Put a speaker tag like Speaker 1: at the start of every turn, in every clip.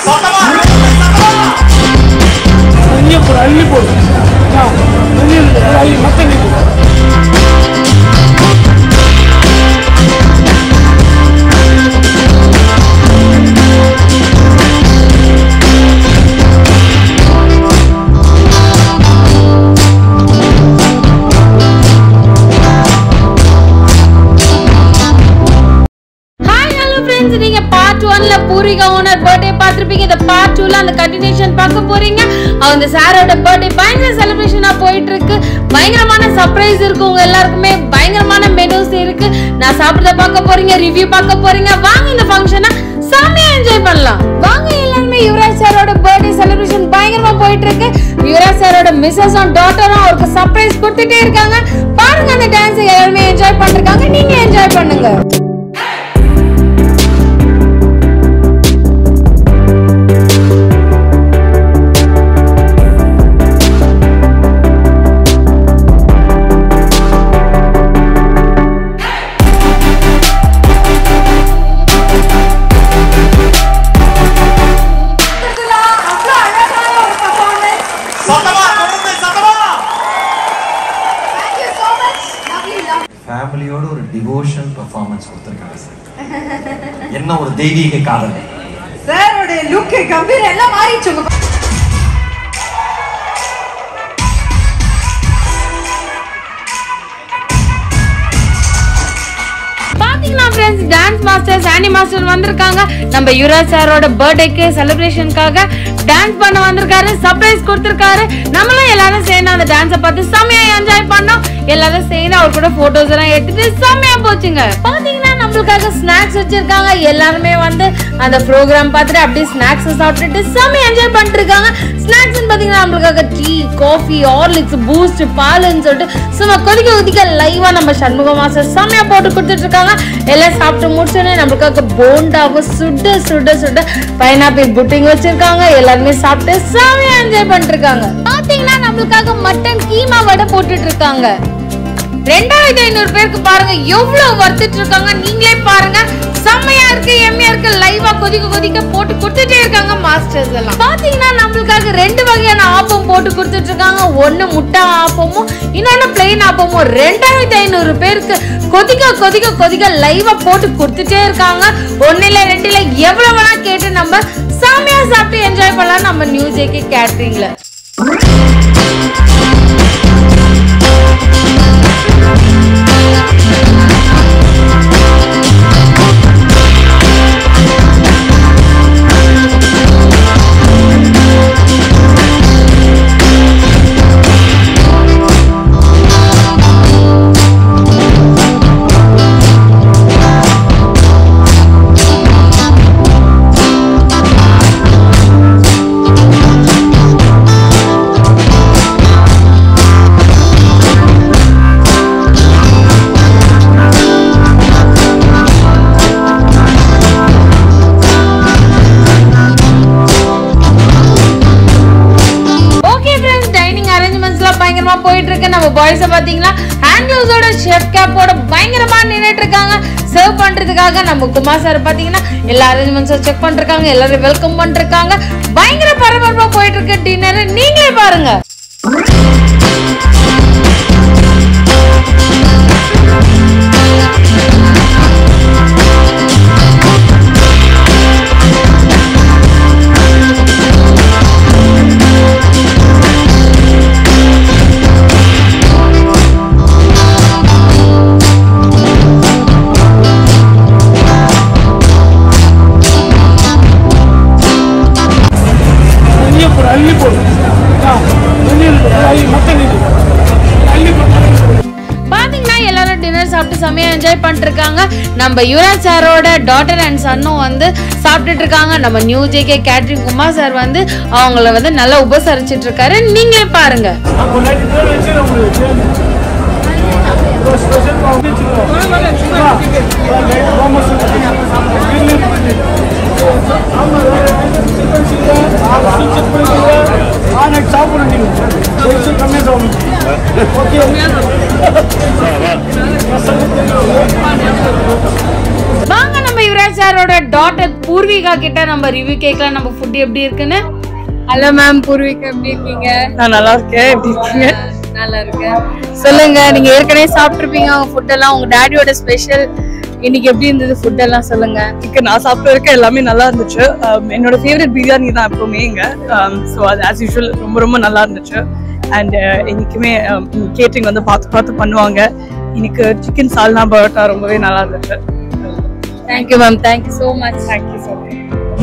Speaker 1: அள்ளி போடு அள்ளி போடு ஆ, அள்ளி அள்ளி மொத்தம் நீ போடு.
Speaker 2: ஹாய் ஹலோ ஃப்ரெண்ட்ஸ் நீங்க பார்ட் ஒன்ல பூரிகா ஓனர் பர்த்டே பார்த்திருப்பீங்க இந்த பார்ட் டூல அந்த கண்டினியூஷன் பார்க்க போறீங்க அந்த சாரோட பர்த்டே பயங்கர செலிப்ரேஷனா போயிட்டு இருக்கு பயங்கரமான சர்ப்ரைஸ் இருக்கு உங்க எல்லாருக்குமே பயங்கரமான மெனூஸ் இருக்கு நான் சாப்பிடுறத பார்க்க போறீங்க ரிவ்யூ பார்க்க போறீங்க வாங்க இந்த ஃபங்க்ஷனை செம்மையா என்ஜாய் பண்ணலாம் வாங்க எல்லாருமே யுவராஜ் சாரோட பர்த்டே செலிப்ரேஷன் பயங்கரமா போயிட்டு இருக்கு யுவராஜ் சாரோட மிஸ்ஸஸும் டாட்டரும் அவருக்கு சர்ப்ரைஸ் கொடுத்துட்டே இருக்காங்க பாருங்க அந்த டான்ஸ் எல்லாருமே என்ஜாய் பண்ணிருக்காங்க நீங்க என்ஜாய் பண்ணுங்க
Speaker 3: சத்தமா தொடர்ந்து சத்தமா
Speaker 4: ஃபேமிலியோட ஒரு டிவோஷன் பெர்ஃபார்மன்ஸ் கொடுத்துருக்காங்க சார் என்ன ஒரு தெய்வீக காதல்
Speaker 5: சாரோட லுக் கம்பீர் எல்லாம் மாறிடுச்சு உங்க
Speaker 2: பாத்தீங்கன்னா friends dance master Sandy master வந்திருக்காங்க நம்ம யுவராஜ் சாரோட பர்த்டேக்கு செலிப்ரேஷனுக்காக டான்ஸ் பண்ண வந்திருக்காரு சர்ப்ரைஸ் கொடுத்திருக்காரு நம்மளும் எல்லாரும் சேர்ந்து அந்த டான்ஸை பார்த்து செம்மையா என்ஜாய் பண்ணோம் எல்லாரும் சேர்ந்து அவர் கூட போட்டோஸ் எல்லாம் எடுத்துட்டு செம்மையா போச்சுங்க பாத்தீங்கன்னா நம்மளுக்காக ஸ்நாக்ஸ் வச்சிருக்காங்க எல்லாருமே வந்து அந்த ப்ரோக்ராம் பார்த்துட்டு அப்படியே ஸ்நாக்ஸ் சாப்பிட்டுட்டு செம்மையா என்ஜாய் பண்ணிட்டு இருக்காங்க ஸ்நாக்ஸ் பாத்தீங்கன்னா நம்மளுக்காக டீ காஃபி ஹார்லிக்ஸ் பூஸ்ட் பாலுன்னு சொல்லிட்டு சும்மா கொதிக்க கொதிக்க லைவா நம்ம சண்முக மாஸ்டர் செம்மையா போட்டு கொடுத்துட்டு இருக்காங்க எல்லாம் சாப்பிட்டு முடிச்சோடனே நம்மளுக்காக போண்டாவும் சுட சுட சுட பைனாப்பிள் புட்டிங் வச்சிருக்காங்க எல்லாருமே சாப்பிட்டு செம்மையா என்ஜாய் பண்ணிட்டு இருக்காங்க பாத்தீங்கன்னா நம்மளுக்காக மட்டன் கீமா வடை போட்டுட்டு இருக்காங்க ரெண்டாயிரத்தி ஐநூறு பேருக்கு பாருங்க எவ்வளவு வறுத்துட்டு இருக்காங்க நீங்களே பாருங்க செம்மையா இருக்கு எம்மையா இருக்கு லைவா கொதிக்க கொதிக்க போட்டு கொடுத்துட்டே இருக்காங்க மாஸ்டர்ஸ் எல்லாம் பாத்தீங்கன்னா நம்மளுக்காக ரெண்டு வகையான ஆப்பம் போட்டு கொடுத்துட்டு இருக்காங்க ஒண்ணு முட்டை ஆப்பமும் இன்னொன்னு பிளெயின் ஆப்பமும் ரெண்டாயிரத்தி ஐநூறு பேருக்கு கொதிக்க கொதிக்க கொதிக்க லைவா போட்டு கொடுத்துட்டே இருக்காங்க ஒண்ணுல ரெண்டுல எவ்வளவு வேணா கேட்டு நம்ம செம்மையா சாப்பிட்டு என்ஜாய் பண்ணலாம் நம்ம நியூ ஜேகே கேட்டரிங்ல ஓகே ஃப்ரெண்ட்ஸ் டைனிங் அரேஞ்ச்மெண்ட்ஸ்லாம் பயங்கரமா போயிட்டு இருக்கு நம்ம பாய்ஸை பாத்தீங்கன்னா ஹேண்ட் கிளவுஸோட ஷெஃப் கேப்போட பயங்கரமா நின்னுட்டு இருக்காங்க சர்வ் பண்றதுக்காக நம்ம குமார் சார் பாத்தீங்கன்னா எல்லா அரேஞ்ச்மெண்ட்ஸும் செக் பண்ணிருக்காங்க எல்லாரும் வெல்கம் பண்ணிருக்காங்க பயங்கர பரபரப்பா போயிட்டு இருக்கு டின்னர் நீங்களே பாருங்க
Speaker 1: அள்ளி போடு அள்ளி போடு ஆ, அள்ளி போடு அள்ளி மொத்தம் நீ போடு. அள்ளி போடு
Speaker 2: பாத்தீங்கன்னா எல்லாரும் டின்னர் சாப்பிட்டு செமையா என்ஜாய் பண்ணிட்டு இருக்காங்க நம்ம யுவராஜ் சாரோட டாட்டர் அண்ட் சன்னும் வந்து சாப்பிட்டுட்டு இருக்காங்க நம்ம new JK catering Kumar sir வந்து அவங்கள வந்து நல்லா உபசரிச்சிட்டு இருக்காரு நீங்களே பாருங்க
Speaker 1: அப்போ நைட்டு பேர் வச்சு உங்களுக்கு ஒரு ஸ்பெஷல் பாம்பு வச்சுருக்கோம் வா, வா, நைட்டு பாம்பு வச்சுருக்கோம். கிரில்லு இருக்கு. ஆமா, வேற சிக்கன் சிக்கன், ஆ, சிக்கன் பண்ணிக்கோங்க. ஆ, நைட்டு சாப்பிடணும் நீங்க. வயசு கம்மியா சாப்பிடணும். ஓகே
Speaker 2: வாங்க நம்ம யுவராஜ் சாரோட டாட்டர் பூர்விகா கிட்ட நம்ம ரிவ்யூ கேட்கலாம் நம்ம ஃபுட் எப்படி இருக்குன்னு
Speaker 6: ஹலோ மேம் பூர்விகா எப்படி இருக்கீங்க
Speaker 5: நான் நல்லா இருக்கேன் எப்படி இருக்கீங்க
Speaker 6: நல்லா இருக்கேன் சொல்லுங்க நீங்க ஏற்கனவே சாப்பிட்டுருப்பீங்க உங்க ஃபுட் எல்லாம் உங்க டாடியோட ஸ்பெஷல் இன்னைக்கு எப்படி இருந்தது ஃபுட் எல்லாம் சொல்லுங்க
Speaker 5: இங்க நான் சாப்பிட்ட வரைக்கும் எல்லாமே நல்லா இருந்துச்சு Um, என்னோட ஃபேவரட் பிரியாணி தான் எப்பவுமே இங்க ஸோ அது ஆஸ் யூஷுவல் ரொம்ப ரொம்ப நல்லா இருந்துச்சு அண்ட் இன்னைக்குமே கேட்டரிங் வந்து பார்த்து பார்த்து பண்ணுவாங்க இன்னைக்கு சிக்கன் சால்னா பரோட்டா ரொம்பவே நல்லா இருந்துச்சு
Speaker 6: thank you ma'am thank you so much
Speaker 5: thank you so much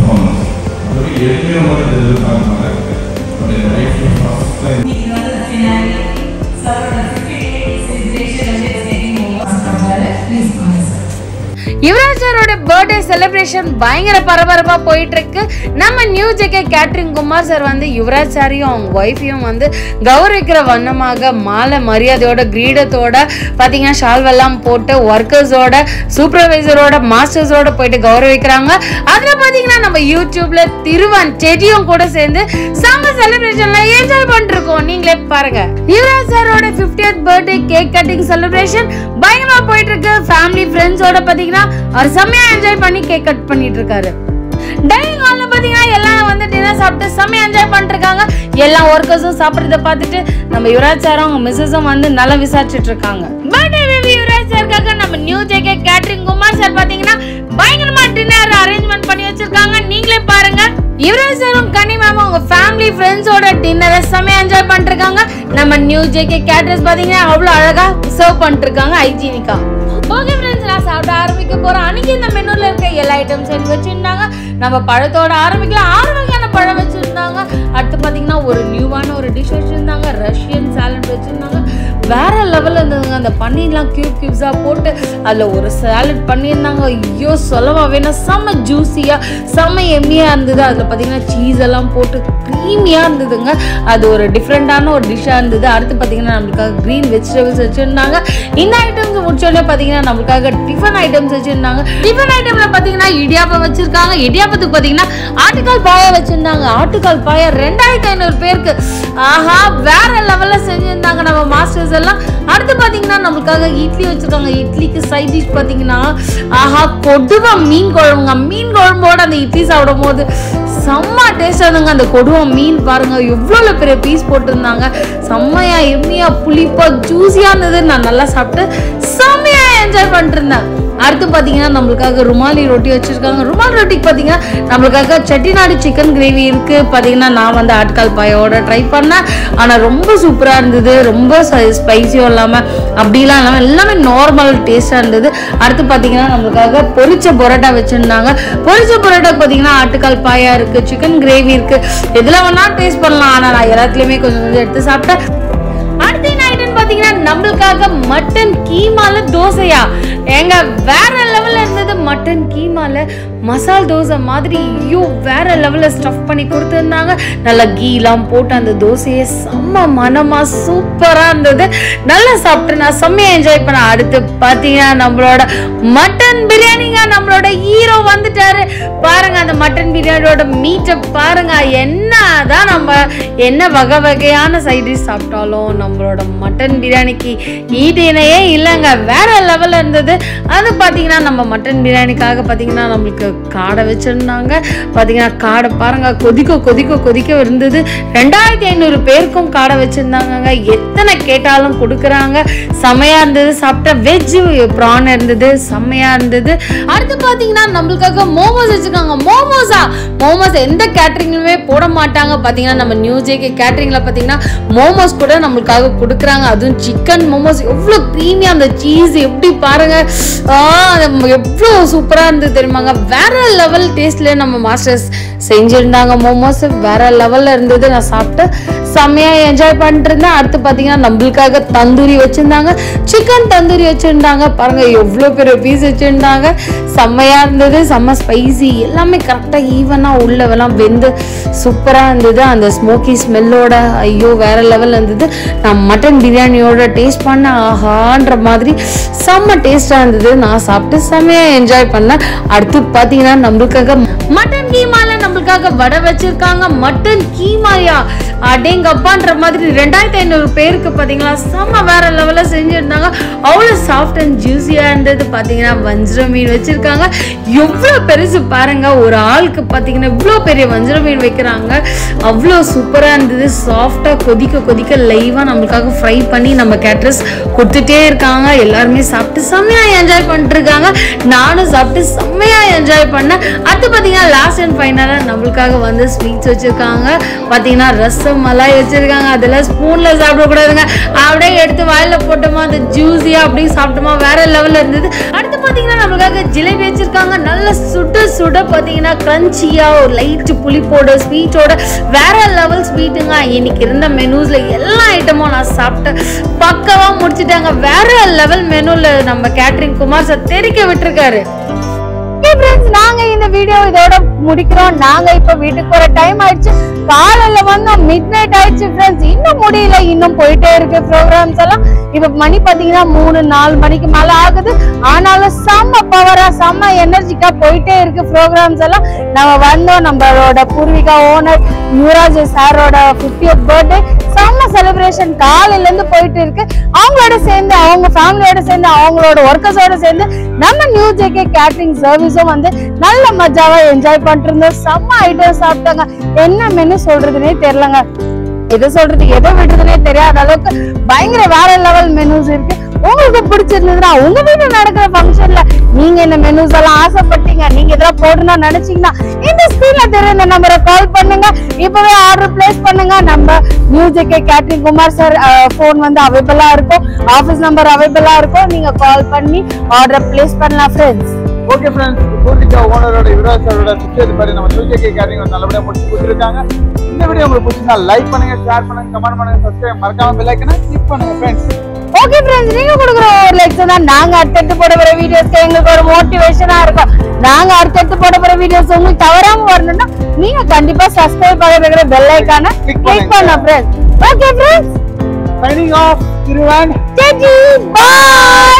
Speaker 2: Yuvaraj சாரோட பர்த்டே செலிப்ரேஷன் பயங்கர பரபரப்பா போயிட்டு இருக்கு நம்ம new JK catering Kumar sir வந்து யுவராஜ் சாரையும் அவங்க ஒய்ஃபையும் வந்து கௌரவிக்கிற வண்ணமாக மாலை மரியாதையோட கிரீடத்தோட பாத்தீங்கன்னா ஷால்வெல்லாம் போட்டு ஒர்க்கர்ஸோட சூப்பர்வைசரோட மாஸ்டர்ஸோட போயிட்டு கௌரவிக்கிறாங்க அதுல பாத்தீங்கன்னா நம்ம யூடியூப்ல திருவன் செடியும் கூட சேர்ந்து செம்ம செலிப்ரேஷன்ல என்ஜாய் பண்ணிருக்கோம் நீங்களே பாருங்க யுவராஜ் சாரோட 50th birthday cake cutting celebration பயங்கரமா போயிட்டு இருக்கு ஃபேமிலி ஃப்ரெண்ட்ஸோட பாத்தீங்கன்னா அவர் செம்மையா என்ஜாய் பண்ணி கேக் கட் பண்ணிட்டு இருக்காரு டைனிங் ஹால்ல பாத்தீங்கன்னா எல்லாம் வந்து டின்னர் சாப்பிட்டு செம்மையா என்ஜாய் பண்ணிட்டு இருக்காங்க எல்லா ஒர்க்கர்ஸும் சாப்பிடுறத பார்த்துட்டு நம்ம யுவராஜ் சாரும் அவங்க மிஸ்ஸஸும் வந்து நல்லா விசாரிச்சுட்டு இருக்காங்க பர்த்டே பேபி யுவராஜ் சாருக்காக நம்ம new JK catering Kumar sir பாத்தீங்கன்னா பயங்கரமா டின்னர் அரேஞ்ச்மெண்ட் பண்ணி வச்சிருக்காங்க நீங்களே பாருங்க யுவராஜ் சாரும் கனி மேம் அவங்க ஃபேமிலி ஃப்ரெண்ட்ஸோட டின்னரை செம்மையா என்ஜாய் பண்ணிட்டு இருக்காங்க நம்ம நியூ ஜேகே கேட்டர்ஸ் பாத்தீங்கன்னா அவ்வளவு அழகா சர்வ் பண்ணிட்டு இருக்காங்க ஹைஜீனிக்கா ஓகே ஃப்ரெண்ட்ஸ் நான் சாப்பிட ஆரம்பிக்க போறேன் அன்னைக்கு இந்த மெனுல இருக்க எல்லா ஐட்டம்ஸ் எனக்கு வச்சிருந்தாங்க நம்ம பழத்தோட ஆரம்பிக்கலாம் ஆறு வகையான பழம் வச்சிருந்தாங்க அடுத்து பாத்தீங்கன்னா ஒரு நியூவான ஒரு டிஷ் வச்சிருந்தாங்க ரஷ்யன் சாலட் வச்சிருந்தாங்க வேற லெவல்ல இருந்ததுங்க அந்த பன்னீர்லாம் கியூப் கியூப்ஸா போட்டு அதுல ஒரு சாலட் பண்ணியிருந்தாங்க ஐயோ சொல்லவா வேணாம் செம்ம ஜூஸியா செம்ம எம்மியா இருந்தது அதுல பாத்தீங்கன்னா சீஸ் எல்லாம் போட்டு க்ரீமியா இருந்ததுங்க அது ஒரு டிஃப்ரெண்டான ஒரு டிஷ்ஷா இருந்தது அடுத்து பாத்தீங்கன்னா நம்மளுக்காக க்ரீன் வெஜிடபிள்ஸ் வச்சிருந்தாங்க இந்த ஐட்டம்ஸ் முடிச்சோடனே பாத்தீங்கன்னா நம்மளுக்காக டிஃபன் ஐட்டம்ஸ் வச்சிருந்தாங்க டிஃபன் ஐட்டம்ல பாத்தீங்கன்னா இடியாப்பம் வச்சிருக்காங்க இடியாப்பத்துக்கு பாத்தீங்கன்னா ஆட்டுக்கால் பாயா வச்சிருந்தாங்க ஆட்டுக்கால் பாயா ரெண்டாயிரத்தி ஐநூறு பேருக்கு ஆஹா வேற லெவல்ல செஞ்சிருந்தாங்க நம்ம மாஸ்டர்ஸ் எல்லாம் அடுத்து பாத்தீங்கன்னா நம்மளுக்காக இட்லி வச்சிருக்காங்க இட்லிக்கு சைட் டிஷ் பாத்தீங்கன்னா ஆஹா கொடுவா மீன் குழம்புங்க மீன் குழம்போட அந்த இட்லி சாப்பிடும் போது செம்ம டேஸ்டா இருந்துங்க அந்த கொடுவா மீன் பாருங்க எவ்வளவு பெரிய பீஸ் போட்டிருந்தாங்க செம்மையா எம்மியா புளிப்பா ஜூஸியா இருந்தது நான் நல்லா சாப்பிட்டு செம்மையா என்ஜாய் பண்ணிட்டு இருந்தேன் அடுத்து பாத்தீங்கன்னா நம்மளுக்காக ருமாலி ரொட்டி வச்சிருக்காங்க ருமால் ரொட்டிக்கு பாத்தீங்கன்னா நம்மளுக்காக செட்டிநாடு சிக்கன் கிரேவி இருக்கு பாத்தீங்கன்னா நான் வந்து ஆட்கால் பாயோட ட்ரை பண்ணேன் ஆனா ரொம்ப சூப்பரா இருந்தது ரொம்ப ஸ்பைசியும் இல்லாம அப்படிலாம் இல்லாம எல்லாமே நார்மல் டேஸ்டா இருந்தது அடுத்து பாத்தீங்கன்னா நம்மளுக்காக பொரிச்ச பரோட்டா வச்சிருந்தாங்க பொரிச்ச பரோட்டாக்கு பாத்தீங்கன்னா ஆட்டுக்கால் பாயா இருக்கு சிக்கன் கிரேவி இருக்கு எதுல வேணா டேஸ்ட் பண்ணலாம் ஆனா நான் எல்லாத்துலயுமே கொஞ்சம் கொஞ்சம் எடுத்து சாப்பிட்டேன் அடுத்து என்ன ஐட்டம் பாத்தீங்கன்னா நம்மளுக்காக மட்டன் கீமால தோசையா ஏங்க வேற லெவல்ல இருந்தது மட்டன் கீமால மசால் தோசை மாதிரி ஐயோ வேற லெவல்ல ஸ்டஃப் பண்ணி கொடுத்துருந்தாங்க நல்லா கீலாம் போட்டு அந்த தோசையை செம்ம மனமா சூப்பரா இருந்தது நல்லா சாப்பிட்டு நான் செம்மையா என்ஜாய் பண்ணேன் அடுத்து பாத்தீங்கன்னா நம்மளோட மட்டன் பிரியாணிங்க நம்மளோட ஹீரோ வந்துட்டாரு பாருங்க அந்த மட்டன் பிரியாணியோட மீட்டை பாருங்க என்னதான் நம்ம என்ன வகை வகையான சைட் டிஷ் சாப்பிட்டாலும் நம்மளோட மட்டன் பிரியாணிக்கு ஈடினையே இல்லைங்க வேற லெவல்ல இருந்தது அது பார்த்தீங்கன்னா நம்ம மட்டன் பிரியாணிக்காக பார்த்தீங்கன்னா நம்மளுக்கு காடை வச்சிருந்தாங்க பார்த்தீங்கன்னா காடை பாருங்க கொதிக்க கொதிக்க கொதிக்க இருந்தது ரெண்டாயிரத்தி ஐநூறு பேருக்கும் காடை வச்சிருந்தாங்கங்க எத்தனை கேட்டாலும் கொடுக்குறாங்க செமையா இருந்தது சாப்பிட்ட வெஜ் ப்ரான் இருந்தது செம்மையா இருந்தது அடுத்து பார்த்தீங்கன்னா நம்மளுக்காக மோமோஸ் வச்சிருக்காங்க மோமோஸா மோமோஸ் எந்த கேட்டரிங்லுமே போட மாட்டாங்க பார்த்தீங்கன்னா நம்ம நியூ ஜேகே கேட்டரிங்ல பார்த்தீங்கன்னா மோமோஸ் கூட நம்மளுக்காக கொடுக்குறாங்க அதுவும் சிக்கன் மோமோஸ் எவ்வளோ க்ரீமியாக அந்த சீஸ் எப்படி பாருங்க ஆ, அது எவ்வளோ சூப்பராக இருந்தது தெரியுமாங்க வேற லெவல் டேஸ்ட்ல நம்ம மாஸ்டர்ஸ் செஞ்சிருந்தாங்க மோமோஸ் வேற லெவல்ல இருந்தது நான் சாப்பிட்டு செம்மையா என்ஜாய் பண்ணிட்டு இருந்தேன் அடுத்து பார்த்தீங்கன்னா நம்மளுக்காக தந்தூரி வச்சிருந்தாங்க சிக்கன் தந்தூரி வச்சிருந்தாங்க பாருங்க எவ்வளோ பெரிய பீஸ் வச்சிருந்தாங்க செம்மையா இருந்தது செம்ம ஸ்பைசி எல்லாமே கரெக்டாக ஈவனாக உள்ளவெல்லாம் வெந்து சூப்பராக இருந்தது அந்த ஸ்மோக்கி ஸ்மெல்லோட ஐயோ வேற லெவல் இருந்தது நான் மட்டன் பிரியாணியோட டேஸ்ட் பண்ண ஆஹான்ற மாதிரி செம்ம டேஸ்டாக இருந்தது நான் சாப்பிட்டு செம்மையாக என்ஜாய் பண்ணேன் அடுத்து பார்த்தீங்கன்னா நம்மளுக்காக மட்டன் கீமால நம்மளுக்காக வடை வச்சிருக்காங்க மட்டன் கீமாயா அடேங்கப்பான்ற மாதிரி ரெண்டாயிரத்தி ஐநூறு பேருக்கு பார்த்தீங்களா செம்ம வேற லெவலில் செஞ்சுருந்தாங்க அவ்வளோ சாஃப்ட் அண்ட் ஜூஸியாக இருந்தது பார்த்தீங்கன்னா வஞ்சிர மீன் வச்சுருக்காங்க எவ்வளோ பெருசு பாருங்க ஒரு ஆளுக்கு பார்த்தீங்கன்னா இவ்வளோ பெரிய வஞ்சிர மீன் வைக்கிறாங்க அவ்வளோ சூப்பராக இருந்தது சாஃப்டாக கொதிக்க கொதிக்க லைவாக நம்மளுக்காக ஃப்ரை பண்ணி நம்ம கேட்ரஸ் கொடுத்துட்டே இருக்காங்க எல்லாருமே சாப்பிட்டு செம்மையாக என்ஜாய் பண்ணிட்டு இருக்காங்க நானும் சாப்பிட்டு செம்மையாக என்ஜாய் பண்ணேன் அடுத்து பார்த்தீங்கன்னா லாஸ்ட் அண்ட் ஃபைனலாக நம்மளுக்காக வந்து ஸ்வீட்ஸ் வச்சுருக்காங்க பார்த்தீங்கன்னா ரசம் மலாய் வச்சுருக்காங்க அதெல்லாம் ஸ்பூனில் சாப்பிடக்கூடாதுங்க அப்படியே எடுத்து வாயில் போட்டோமா அது ஜூஸியாக அப்படியே சாப்பிட்டோமா வேற லெவலில் இருந்தது அடுத்து பார்த்தீங்கன்னா நம்மளுக்காக ஜிலேபி வச்சுருக்காங்க நல்ல சுட சுட பார்த்தீங்கன்னா க்ரன்ச்சியாக ஒரு லைட் புளிப்போட ஸ்வீட்டோட வேற லெவல் ஸ்வீட்டுங்க இன்னைக்கு இருந்த மெனூஸ்ல எல்லா ஐட்டமும் நான் சாப்பிட்டேன் பக்கவா முடிச்சிட்டாங்க வேற லெவல் மெனுல நம்ம கேட்டரிங் குமார் சார் தெரிக்க விட்டுருக்காரு
Speaker 6: ஓகே ஃப்ரெண்ட்ஸ் நாங்க இந்த வீடியோ இதோட முடிக்கிறோம் நாங்க இப்ப வீட்டுக்கு போற டைம் ஆயிடுச்சு காலையில வந்தோம் மிட் நைட் ஆயிடுச்சு ஃப்ரெண்ட்ஸ் இன்னும் முடியல இன்னும் போயிட்டே இருக்கு ப்ரோக்ராம்ஸ் எல்லாம் இப்ப மணி பாத்தீங்கன்னா மூணு நாலு மணிக்கு மேல ஆகுது ஆனாலும் செம்ம பவரா செம்ம எனர்ஜிக்கா போயிட்டே இருக்கு ப்ரோக்ராம்ஸ் எல்லாம் நம்ம வந்தோம் நம்மளோட பூர்விகா ஓனர் யுவராஜ் சாரோட 50th பர்த்டே செம்ம செலிப்ரேஷன் காலையில இருந்து போயிட்டு இருக்கு அவங்களோட சேர்ந்து அவங்க ஃபேமிலியோட சேர்ந்து அவங்களோட ஒர்க்கர்ஸோட சேர்ந்து நம்ம நியூ ஜேகே கேட்டரிங் சர்வீஸும் வந்து நல்ல மஜாவா என்ஜாய் பண்ணிட்டு இருந்தோம் செம்ம ஐட்டம் சாப்பிட்டாங்க என்ன மெனு சொல்றதுனே தெரியலங்க எது சொல்றது எதை விடுறதுனே தெரியாத அளவுக்கு பயங்கர வேற லெவல் மெனூஸ் இருக்கு உங்களுக்கு பிடிச்சிருந்ததுன்னா உங்க வீட்டுல நடக்கிற ஃபங்க்ஷன்ல நீங்க இந்த மெனூஸ் எல்லாம் ஆசைப்பட்டீங்க நீங்க இதெல்லாம் போடணும்னு நினைச்சீங்கன்னா இந்த ஸ்கிரீன்ல தெரிய இந்த நம்பரை கால் பண்ணுங்க இப்பவே ஆர்டர் பிளேஸ் பண்ணுங்க நம்ம music catering Kumar sir phone வந்து அவைபிளா இருக்கும் ஆபீஸ் நம்பர் அவைபிளா இருக்கும் நீங்க கால் பண்ணி ஆர்டர் பிளேஸ் பண்ணலாம் ஃப்ரெண்ட்ஸ்
Speaker 1: ஓகே ஃப்ரெண்ட்ஸ் பூர்விகா ஓனரோட யுவராஜ் சாரோட சுற்றி மாதிரி நம்ம சூஜேகே கேட்டரிங் வந்து நல்லபடியாக முடிச்சு கொடுத்துருக்காங்க இந்த வீடியோ உங்களுக்கு பிடிச்சிருந்தா லைக் பண்ணுங்க ஷேர் பண்ணுங்க கமெண்ட் பண்ணுங்க சப்ஸ்கிரைப் மறக்காம பெல் ஐக்கனை கிளிக் பண்ணுங்க ஃப்ரெண்ட்ஸ்
Speaker 6: ஓகே ஃப்ரெண்ட்ஸ் நீங்க கொடுக்குற ஒரு லைக்ஸ் தான் நாங்க அடுத்தடுத்து போட போற வீடியோஸ்க்கு எங்களுக்கு ஒரு மோட்டிவேஷனா இருக்கும் நாங்க அடுத்தடுத்து போட போற வீடியோஸ் உங்களுக்கு தவறாம வரணும்னா நீங்க கண்டிப்பா சப்ஸ்கிரைப் பண்ணுற பெல் ஐக்கான
Speaker 1: Click
Speaker 6: கிளிக்
Speaker 1: பண்ணுங்க.
Speaker 6: பண்ண friends okay friends
Speaker 1: signing off திருவன்
Speaker 6: பாய்